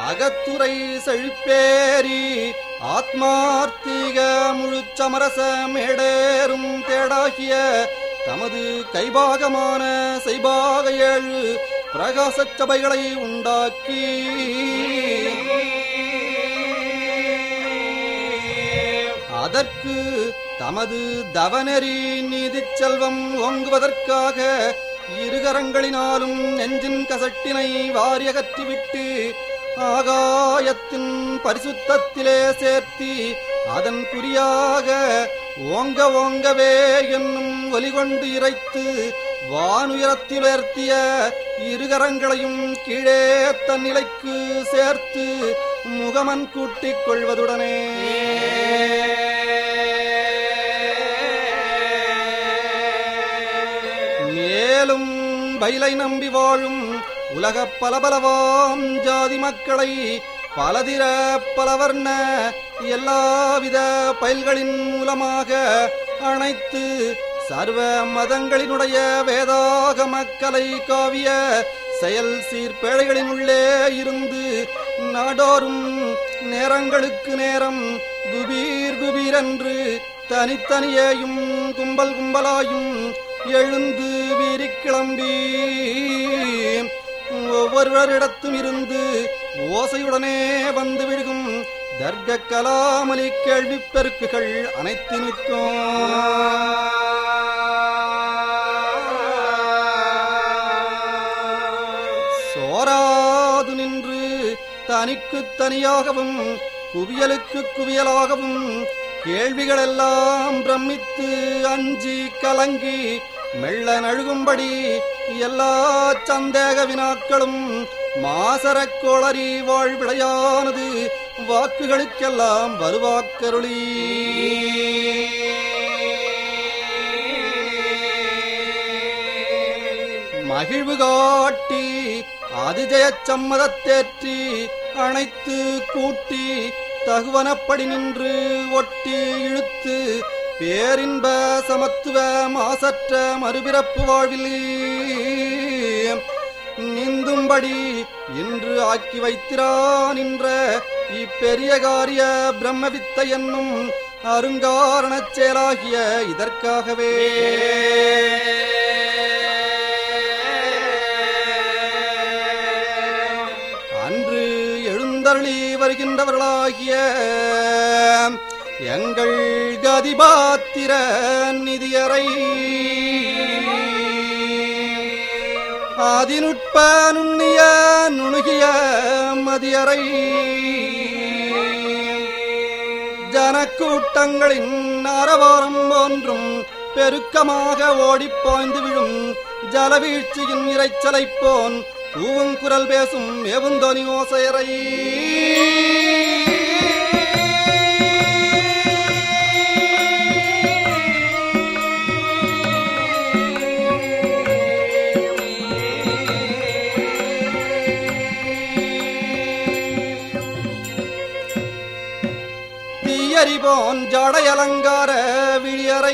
அகத்துறை செழிப்பேரி ஆத்மார்த்திக முழுச்சமரச மேடேறும் தேடாகிய தமது கைபாகமான செய்பாக ஏழு பிரகாசச் சபைகளை உண்டாக்கி அதற்கு தமது தவநெறி நீதிச் செல்வம் ஓங்குவதற்காக இருகரங்களினாலும் நெஞ்சின் கசட்டினை வாரியகற்றிவிட்டு ஆகாயத்தின் பரிசுத்தத்திலே சேர்த்தி அதன் குறியாக ஓங்க ஓங்கவே என்னும் ஒலிகொண்டு இறைத்து வானுயரத்தில் உயர்த்திய இருகரங்களையும் கீழே தன் நிலைக்கு சேர்த்து முகமன் கூட்டிக் கொள்வதுடனே மேலும் பயிலை நம்பி வாழும் உலகப் பலபலவாம் ஜாதி மக்களை பலதிர பலவர்ண எல்லாவித பயில்களின் மூலமாக அனைத்து சர்வ மதங்களினுடைய வேதாக மக்களை காவிய செயல் சீர்பேழைகளின் உள்ளே இருந்து நாடோறும் நேரங்களுக்கு நேரம் குபீர் குபீரென்று தனித்தனியேயும் கும்பல் கும்பலாயும் எழுந்து வீறிக் கிளம்பி ஒவ்வொருவரிடத்தும் இருந்து ஓசையுடனே வந்து விழுகும் தர்க்க கலாமலி கேள்விப் பெருக்குகள் அனைத்தினுக்கும் சோராது நின்று தனிக்கு தனியாகவும் குவியலுக்கு குவியலாகவும் கேள்விகளெல்லாம் பிரமித்து அஞ்சி கலங்கி மெல்ல நழுகும்படி எல்லா சந்தேக வினாக்களும் மாசரக் கோளரி வாழ்விடையானது வாக்குகளுக்கெல்லாம் வலுவாக்கருளி மகிழ்வு காட்டி அதிஜயச் சம்மதத்தேற்றி அணைத்து கூட்டி தகுவனப்படி நின்று ஒட்டி இழுத்து பேரின்ப சமத்துவ மாசற்ற மறுபிறப்பு வாழ்வில் நிந்தும்படி இன்று ஆக்கி வைத்திரான் என்ற இப்பெரிய காரிய பிரம்மவித்தை என்னும் அருங்காரணச் செயலாகிய இதற்காகவே அன்று எழுந்தருளி வருகின்றவர்களாகிய எங்கள் கதிபாத்திர நிதியரை அதிநுட்ப நுண்ணிய நுணுகிய மதியரை ஜனக்கூட்டங்களின் அரவாரம் ஒன்றும் பெருக்கமாக ஓடிப்பாய்ந்து விழும் ஜலவீழ்ச்சியின் இரைச்சலைப் போன் கூவும் குரல் பேசும் எவுந்தொனி ஓசையரை தீயறிவோன் ஜடை அலங்கார விழியறை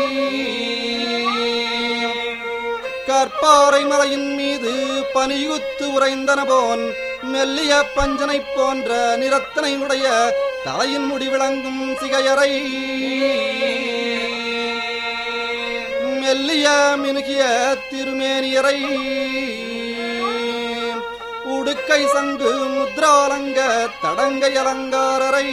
கற்பாறை மலையின் மீது பனியுத்து உறைந்தன போன் மெல்லிய பஞ்சனை போன்ற நிறத்தனையுடைய தலையின் முடி விளங்கும் சிகையறை மெல்லிய மினுகிய திருமேனியரை உடுக்கை சங்கு முத்ராலங்க தடங்கை அலங்காரரை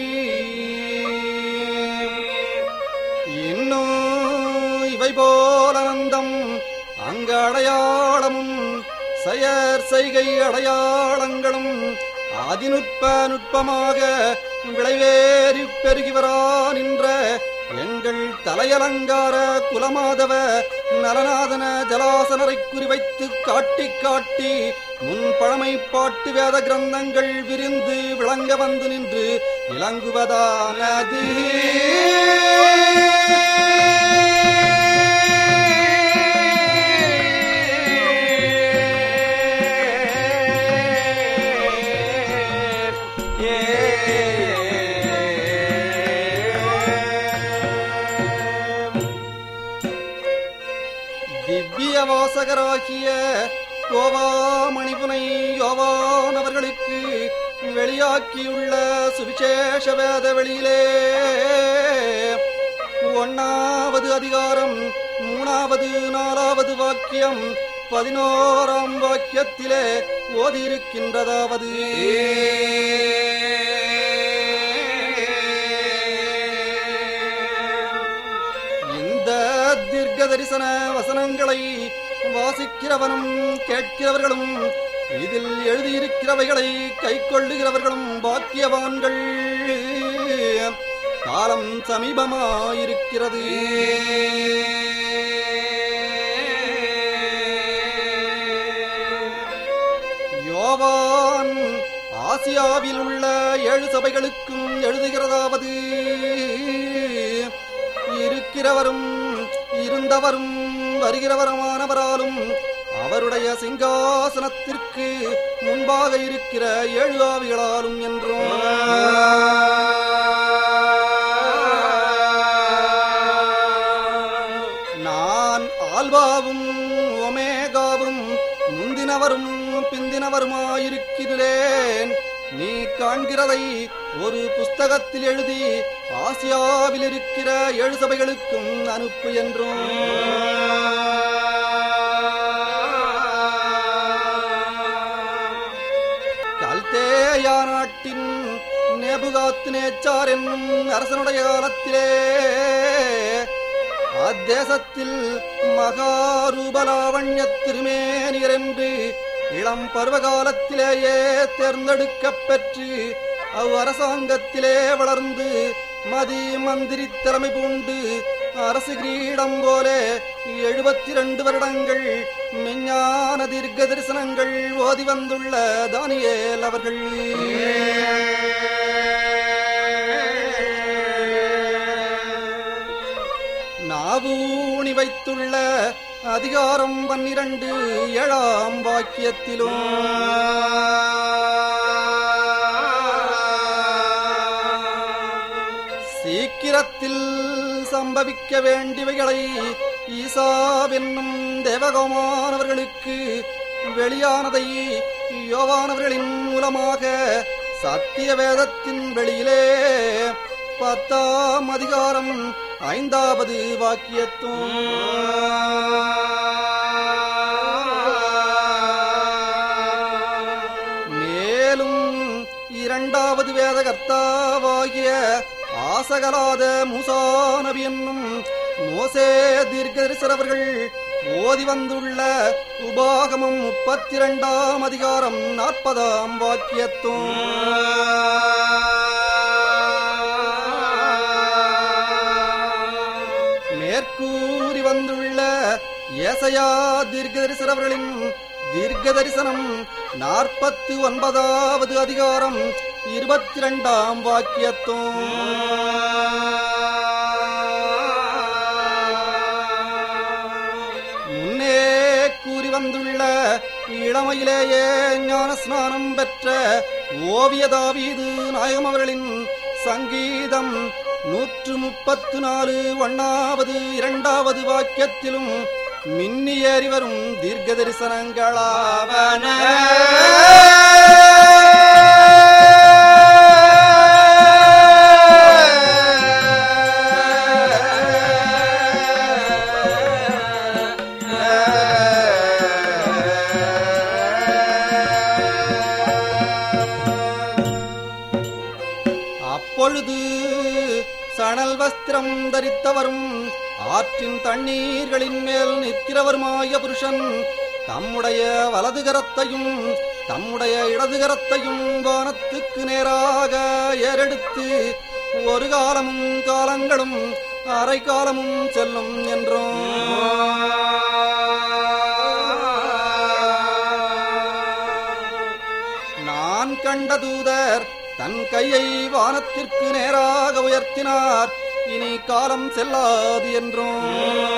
இன்னும் இவை போல அனந்தம் அங்க அடையாளமும் செயற் செய்கை அடையாளங்களும் அதிநுட்ப நுட்பமாக விளைவேறி பெருகி வரா நின்ற எங்கள் தலையலங்கார குலமாதவ நலநாதன ஜலாசனரை குறிவைத்து காட்டி காட்டி முன் பழமை பாட்டு வேத கிரந்தங்கள் விரிந்து விளங்க வந்து நின்று இளங்குவதானது திவ்ய வாசகராகிய கோவா மணிபுனை யோவான் அவர்களுக்கு வெளியாக்கியுள்ள சுவிசேஷ வேத வெளியிலே ஒன்னாவது அதிகாரம் மூணாவது நாலாவது வாக்கியம் பதினோராம் வாக்கியத்திலே ஓதியிருக்கின்றதாவது இந்த தீர்க்க தரிசன வசனங்களை வாசிக்கிறவனும் கேட்கிறவர்களும் இதில் எழுதியிருக்கிறவைகளை கை கொள்ளுகிறவர்களும் பாக்கியவான்கள் காலம் சமீபமாயிருக்கிறது யோவான் ஆசியாவில் உள்ள ஏழு சபைகளுக்கும் எழுதுகிறதாவது இருக்கிறவரும் இருந்தவரும் வருகிறவருமானவராலும் அவருடைய சிங்காசனத்திற்கு முன்பாக இருக்கிற ஏழு ஆவிகளாலும் என்றும் நான் ஆல்பாவும் ஒமேகாவும் முந்தினவரும் பிந்தினவருமாயிருக்கிறேன் நீ காண்கிறதை ஒரு புஸ்தகத்தில் எழுதி ஆசியாவில் இருக்கிற ஏழு சபைகளுக்கும் அனுப்பு என்றும் கல்தேயா நாட்டின் நேபுகாத்து நேச்சார் என்னும் அரசனுடைய காலத்திலே அத்தேசத்தில் மகாரூபலாவண்ய திருமேனியர் என்று இளம் பருவகாலத்திலேயே தேர்ந்தெடுக்கப் பெற்று அவ் அரசாங்கத்திலே வளர்ந்து மதி மந்திரி திறமை பூண்டு அரசு கிரீடம் போல எழுபத்தி ரெண்டு வருடங்கள் மெஞ்ஞான தீர்க்க தரிசனங்கள் ஓதி வந்துள்ள தானியேல் அவர்கள் நாவூணி வைத்துள்ள அதிகாரம் பன்னிரண்டு ஏழாம் வாக்கியத்திலும் சீக்கிரத்தில் சம்பவிக்க வேண்டியவைகளை ஈசாவென்னும் தேவகோமானவர்களுக்கு வெளியானதை யோவானவர்களின் மூலமாக சத்திய வேதத்தின் வெளியிலே பத்தாம் அதிகாரம் ஐந்தாவது வாக்கியத்தும் மேலும் இரண்டாவது வேத கர்த்தாவாகிய ஆசகலாத மூசா நபி என்னும் மோசே தீர்க்கதரிசரவர்கள் ஓதி வந்துள்ள உபாகமம் முப்பத்தி இரண்டாம் அதிகாரம் நாற்பதாம் வாக்கியத்தும் மேற்கூறி வந்துள்ள ஏசையா தீர்க்கதரிசரவர்களின் தீர்க்க தரிசனம் நாற்பத்து ஒன்பதாவது அதிகாரம் இருபத்தி இரண்டாம் வாக்கியத்தும் முன்னே கூறி வந்துள்ள இளமையிலேயே ஞான ஸ்நானம் பெற்ற ஓவியதாவீது நாயகம் அவர்களின் சங்கீதம் நூற்று முப்பத்து நாலு ஒண்ணாவது இரண்டாவது வாக்கியத்திலும் மின்னி ஏறி வரும் தீர்க்க தரிசனங்களாவன அப்பொழுது சணல் வஸ்திரம் தரித்தவரும் ஆற்றின் தண்ணீர்களின் மேல் நிற்கிறவருமாய புருஷன் தம்முடைய வலது கரத்தையும் தம்முடைய இடது கரத்தையும் வானத்துக்கு நேராக ஏறெடுத்து ஒரு காலமும் காலங்களும் அரை காலமும் செல்லும் என்றும் நான் கண்ட தூதர் தன் கையை வானத்திற்கு நேராக உயர்த்தினார் இனி காலம் செல்லாது என்றும்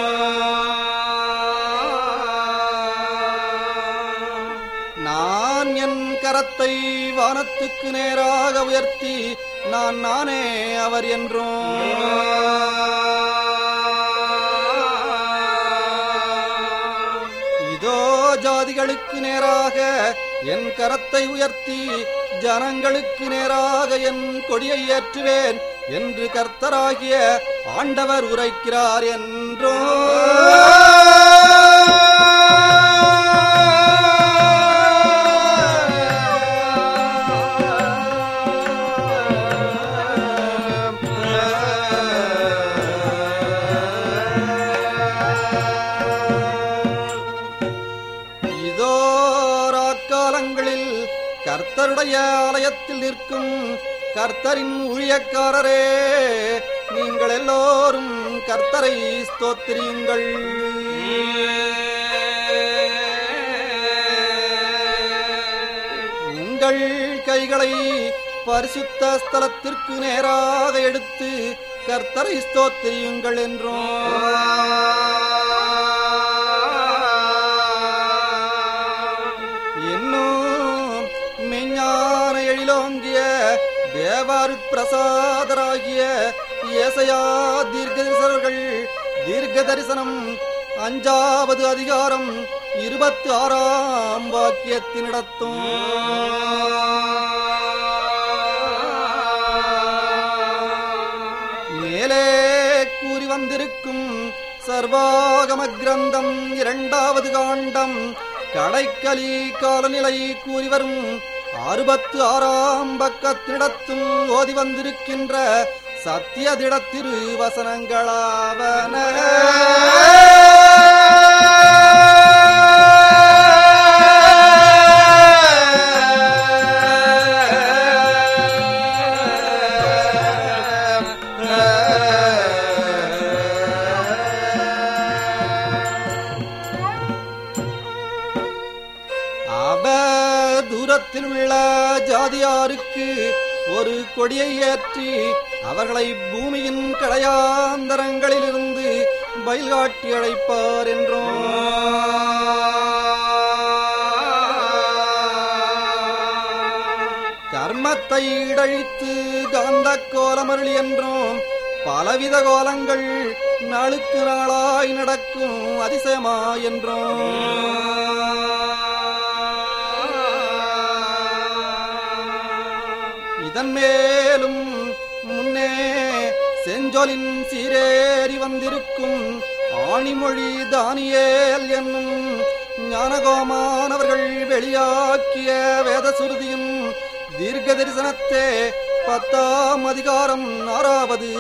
நான் என் கரத்தை வானத்துக்கு நேராக உயர்த்தி நான் நானே அவர் என்றும் இதோ ஜாதிகளுக்கு நேராக என் கரத்தை உயர்த்தி ஜனங்களுக்கு நேராக என் கொடியை ஏற்றுவேன் என்று கர்த்தராகிய ஆண்டவர் உரைக்கிறார் என்றோ இதோ ராக்காலங்களில் கர்த்தருடைய ஆலயத்தில் நிற்கும் கர்த்தரின் ஊழியக்காரரே நீங்கள் எல்லோரும் கர்த்தரை ஸ்தோத்திரியுங்கள் உங்கள் கைகளை பரிசுத்த ஸ்தலத்திற்கு நேராக எடுத்து கர்த்தரை ஸ்தோத்திரியுங்கள் என்றும் இன்னும் மெஞ்ஞான எழிலோங்கிய தேவாரு பிரசாதராகிய ஏசையா தீர்க்கதரிசனர்கள் தீர்க்க தரிசனம் அஞ்சாவது அதிகாரம் இருபத்தி ஆறாம் வாக்கியத்தினிடத்தும் மேலே கூறி வந்திருக்கும் சர்வாகம கிரந்தம் இரண்டாவது காண்டம் கடைக்கலி காலநிலை கூறி வரும் அறுபத்து ஆறாம் பக்கத்திடத்தும் ஓதி வந்திருக்கின்ற சத்தியதிடத்திரு வசனங்களாவன அவர் தூரத்தில் உள்ள ஜாதியாருக்கு ஒரு கொடியை ஏற்றி அவர்களை பூமியின் கடையாந்தரங்களிலிருந்து பயில்காட்டி அழைப்பார் என்றும் கர்மத்தை இடழித்து காந்த கோலமருளி என்றும் பலவித கோலங்கள் நாளுக்கு நாளாய் நடக்கும் அதிசயமா என்றும் இதன் மேலும் முன்னே செஞ்சொலின் சீரேறி வந்திருக்கும் ஆணிமொழி தானியேல் என்னும் ஞானகோமானவர்கள் வெளியாக்கிய வேதசுருதியின் தீர்க்க தரிசனத்தே பத்தாம் அதிகாரம் ஆறாவது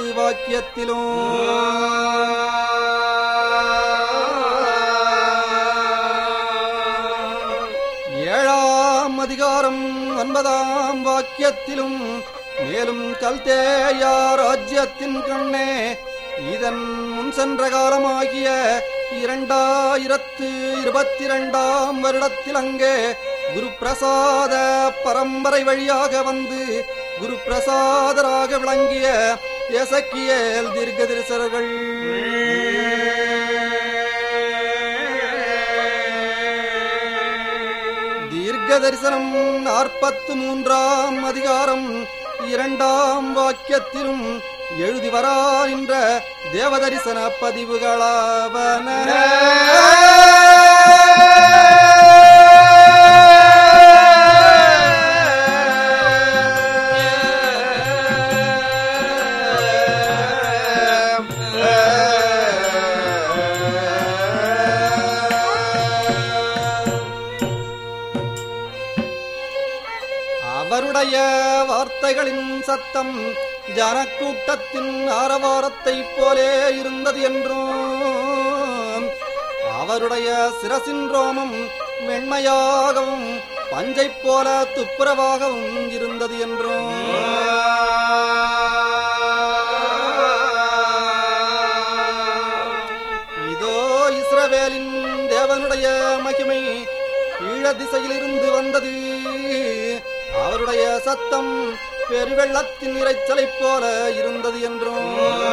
வாக்கியத்திலும் ஏழாம் அதிகாரம் ஒன்பதாம் வாக்கியத்திலும் மேலும் கல்தேயா ராஜ்யத்தின் கண்ணே இதன் முன் சென்ற காலமாகிய இரண்டாயிரத்து இருபத்தி இரண்டாம் வருடத்தில் அங்கே குரு பிரசாத பரம்பரை வழியாக வந்து குரு பிரசாதராக விளங்கிய எசக்கியேல் தீர்க்கதரிசர்கள் தீர்க்க தரிசனம் நாற்பத்து மூன்றாம் அதிகாரம் இரண்டாம் வாக்கியத்திலும் எழுதி வரா என்ற தேவதரிசன பதிவுகளாவன அவருடைய வார்த்தைகளின் சத்தம் ஜனக்கூட்டத்தின் ஆரவாரத்தைப் போலே இருந்தது என்றும் அவருடைய சிரசின் ரோமம் வெண்மையாகவும் பஞ்சைப் போல துப்புரவாகவும் இருந்தது என்றும் இதோ இஸ்ரவேலின் தேவனுடைய மகிமை ஈழ திசையிலிருந்து வந்தது அவருடைய சத்தம் பெருவெள்ளத்தின் இரைச்சலைப் போல இருந்தது என்றும்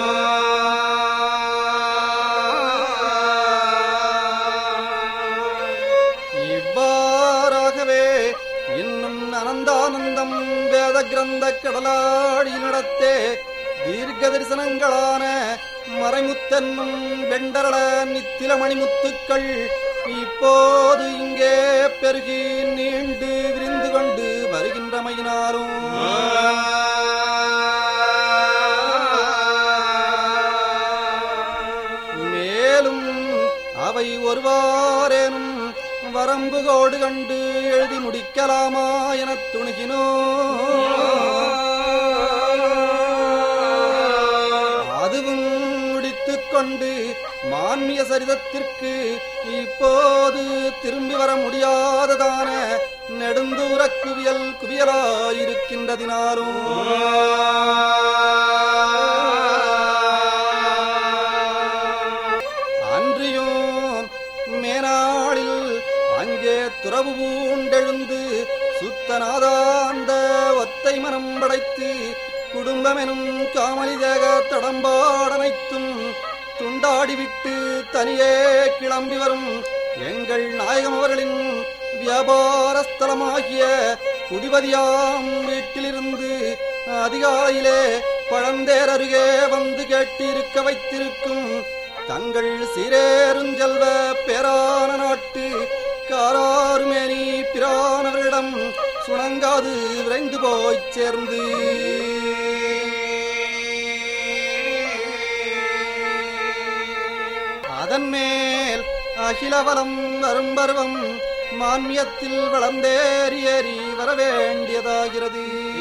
இவ்வாறாகவே இன்னும் அனந்தானந்தம் வேத கிரந்த கடலாடி நடத்தே தீர்க்க தரிசனங்களான மறைமுத்தென்னும் வெண்டரள நித்தில மணிமுத்துக்கள் இப்போது இங்கே பெருகி நீண்டு விரிந்து கொண்டு வருகின்றமையினாலும் மேலும் அவை ஒருவாரேனும் வரம்புகோடு கண்டு எழுதி முடிக்கலாமா எனத் துணுகினோ அதுவும் முடித்துக் கொண்டு மான்மிய சரிதத்திற்கு இப்போது திரும்பி வர முடியாததான நெடுந்தூர குவியல் குவியலாயிருக்கின்றதினாலும் அன்றியும் மேனாளில் அங்கே துறவு பூண்டெழுந்து சுத்தநாதாந்த ஒத்தை மனம் படைத்து குடும்பமெனும் காமலி தேக தடம்பாடனைத்தும் துண்டாடிவிட்டு தனியே கிளம்பி வரும் எங்கள் நாயகம் அவர்களின் வியாபார ஸ்தலமாகிய குடிபதியாம் வீட்டிலிருந்து அதிகாலையிலே பழந்தேர் அருகே வந்து கேட்டிருக்க வைத்திருக்கும் தங்கள் சீரேருஞ்செல்வ பேரான நாட்டு காராருமேனி பிரானவர்களிடம் சுணங்காது விரைந்து போய்ச் சேர்ந்து அதன் மேல் அகிலவலம் வரும் பருவம் மான்மியத்தில் வளர்ந்தேறி ஏறி வரவேண்டியதாகிறது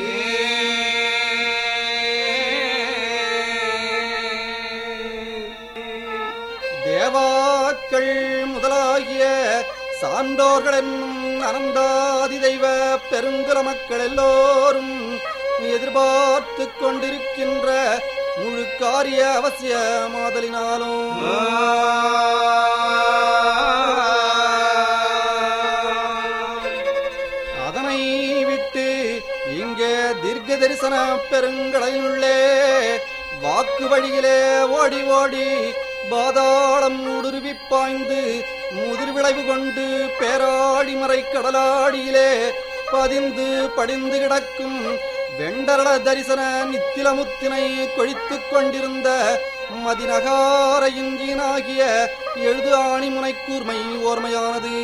தேவாக்கள் முதலாகிய சான்றோர்கள் என்னும் அனந்தாதி தெய்வ பெருங்குல மக்கள் எல்லோரும் எதிர்பார்த்துக் கொண்டிருக்கின்ற முழு காரிய அவசியமாதலினாலும் அதனை விட்டு இங்கே தீர்க்க தரிசன பெருங்கடலினுள்ளே வாக்கு வழியிலே ஓடி ஓடி பாதாளம் ஊடுருவி பாய்ந்து முதிர் விளைவு கொண்டு பேராடி மறை கடலாடியிலே பதிந்து படிந்து கிடக்கும் வெண்டரள தரிசன நித்திலமுத்தினை கொழித்துக் கொண்டிருந்த மதிநகார இஞ்சினாகிய எழுது ஆணிமுனை கூர்மை ஓர்மையானது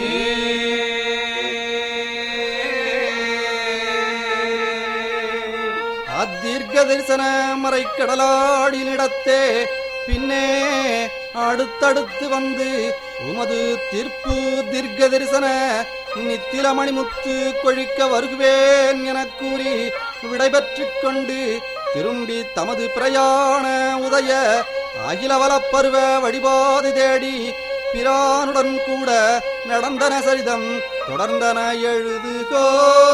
அத்தீர்க்க தரிசன மறைக்கடலாடினிடத்தே பின்னே அடுத்தடுத்து வந்து உமது தீர்ப்பு தீர்க்க தரிசன நித்திலமணிமுத்து கொழிக்க வருகுவேன் எனக் கூறி விடைபெற்றுக் கொண்டு திரும்பி தமது பிரயாண உதய அகிலவலப் பருவ வழிபாதை தேடி பிரானுடன் கூட நடந்தன சரிதம் தொடர்ந்தன எழுதுகோ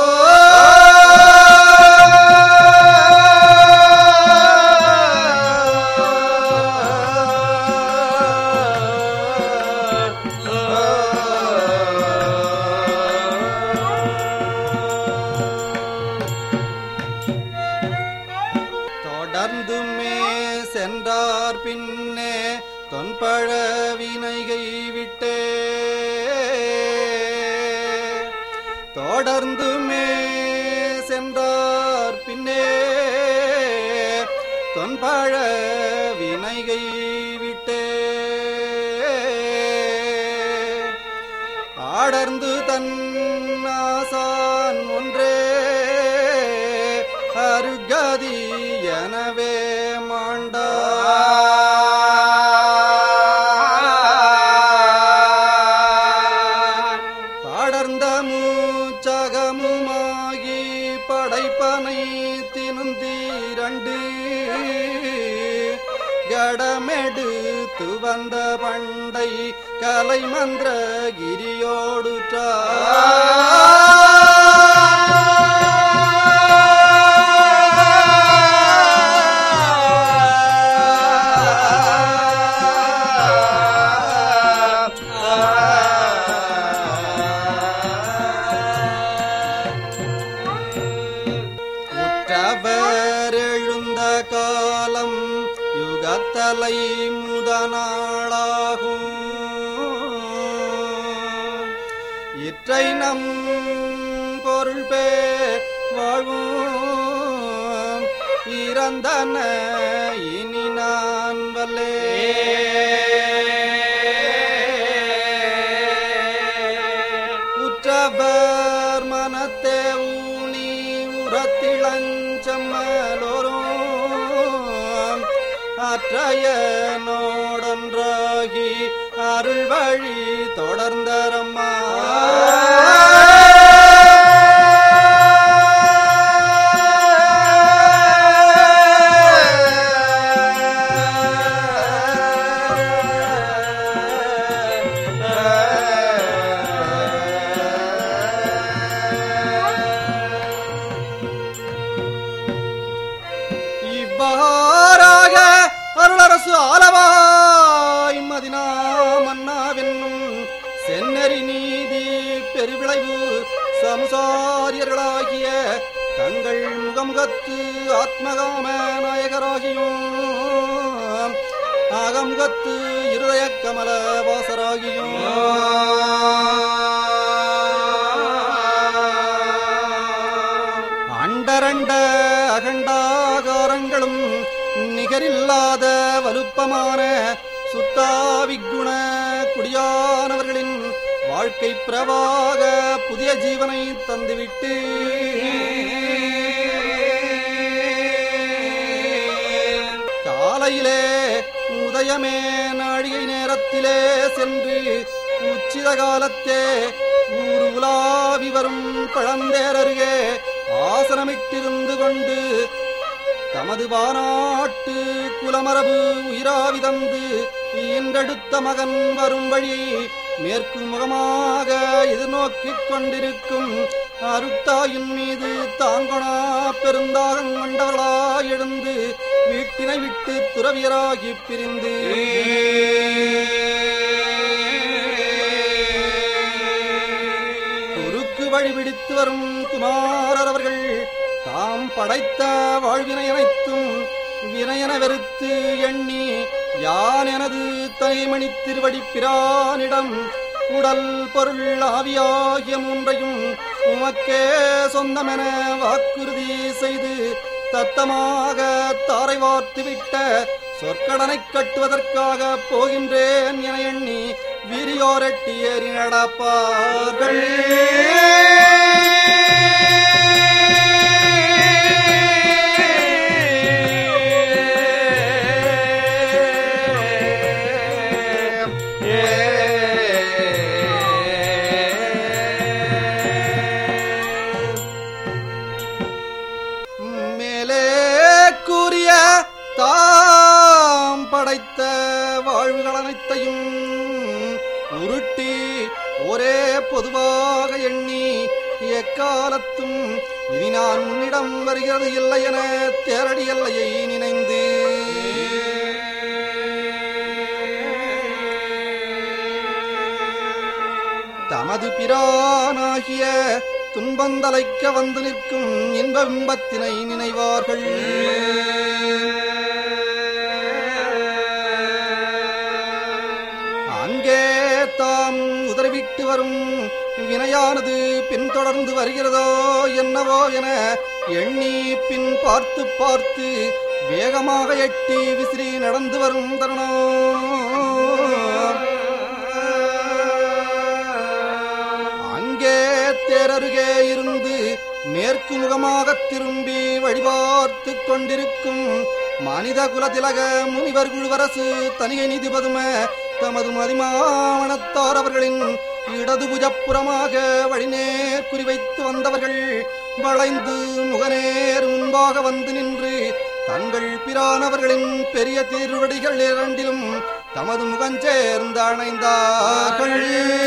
தொடர்ந்துமே சென்றார் பின்னே தொன்பழ வினைகை விட்டே தொடர்ந்துமே சென்றார் பின்னே தொன்பழ வினைகை விட்டே ஆடர்ந்து தன் ஆசான் ஒன்றே அருகதி எனவே மாண்டா பாடர்ந்த மூச்சகமுமாகி படைப்பனை தினுந்தீரண்டு கடமெடுத்து வந்த பண்டை கலை மந்திர கிரியோடு உற்றவர் எழுந்த காலம் யுகத்தலை முதனாளாகும் இற்றை நம் பொருள் பேர் வாழ்வும் இறந்தன இனி நான் வல்லே இளஞ்சம்மலோரும் அற்றைய நோடொன்றாகி அருள் வழி தொடர்ந்தரம்மா இவ்வாறாக அருளரசு ஆலவாய் மதினா மன்னாவென்னும் சென்னறி நீதி பெருவிளைவு சம்சாரியர்களாகிய தங்கள் முகமுகத்து ஆத்மகாம நாயகராகியும் அகமுகத்து இருதய கமல வாசராகியும் அண்டரண்ட அகண்டாகாரங்களும் நிகரில்லாத வலுப்பமான சுத்தாவிக்குண குடியானவர்களின் வாழ்க்கை பிரவாக புதிய ஜீவனை தந்துவிட்டு காலையிலே உதயமே நாழிகை நேரத்திலே சென்று உச்சித காலத்தே ஊர் உலாவி வரும் பழந்தேரருகே ஆசனமிட்டிருந்து கொண்டு தமது வானாட்டு குலமரபு உயிராவி தந்து ஈன்றெடுத்த மகன் வரும் வழி மேற்கு முகமாக எதிர்நோக்கிக் கொண்டிருக்கும் அருத்தாயின் மீது தாங்கொணா பெருந்தாகம் கொண்டவர்களாய் எழுந்து வீட்டினை விட்டு துறவியராகி பிரிந்து குறுக்கு வழி பிடித்து வரும் குமாரர் அவர்கள் தாம் படைத்த வாழ்வினை அனைத்தும் வினையென வெறுத்து எண்ணி யான் எனது தனிமணி திருவடி பிரானிடம் உடல் பொருள் ஆவியாகிய மூன்றையும் உமக்கே சொந்தமென வாக்குறுதி செய்து தத்தமாக தாரை வார்த்துவிட்ட சொற்கடனைக் கட்டுவதற்காக போகின்றேன் என எண்ணி விரியோரட்டி ஏறி நடப்பார்கள் மேலே கூறிய தாம் படைத்த வாழ்வுகள் அனைத்தையும் உருட்டி ஒரே பொதுவாக எண்ணி எக்காலத்தும் இனி நான் உன்னிடம் வருகிறது இல்லை என தேரடி எல்லையை நினைந்து தமது பிரானாகிய துன்பந்தலைக்க வந்து நிற்கும் இன்ப இன்பத்தினை நினைவார்கள் அங்கே தாம் உதறிவிட்டு வரும் வினையானது பின்தொடர்ந்து வருகிறதோ என்னவோ என எண்ணி பின் பார்த்து பார்த்து வேகமாக எட்டி விசிறி நடந்து வரும் தருணம் அங்கே தேரருகே இருந்து மேற்கு முகமாக திரும்பி வழிபார்த்து கொண்டிருக்கும் மனித குலதிலக முனிவர் குழுவரசு தனிகை நிதிபதும தமது மதிமாவனத்தார் அவர்களின் இடது புஜப்புறமாக வழிநேர் குறிவைத்து வந்தவர்கள் வளைந்து முகநேர் முன்பாக வந்து நின்று தங்கள் பிரானவர்களின் பெரிய திருவடிகள் இரண்டிலும் தமது முகஞ்சேர்ந்து அணைந்தார்கள்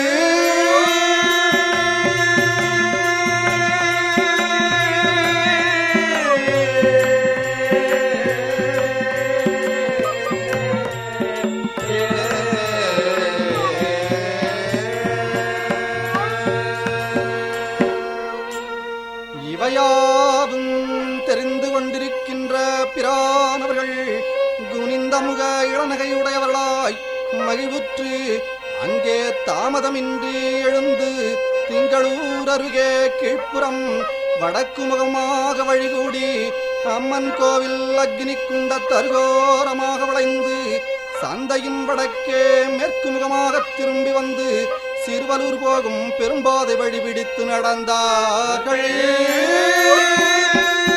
இவையாவும் தெரிந்து கொண்டிருக்கின்ற பிரானவர்கள் குனிந்த முக இளநகையுடையவர்களாய் மகிழ்வுற்று அங்கே தாமதமின்றி எழுந்து திங்களூர் அருகே கீழ்ப்புறம் வடக்கு முகமாக வழிகூடி அம்மன் கோவில் அக்னி குண்ட தருகோரமாக வளைந்து சந்தையின் வடக்கே மேற்கு முகமாக திரும்பி வந்து சிறுவலூர் போகும் பெரும்பாதை வழி பிடித்து நடந்தார்கள்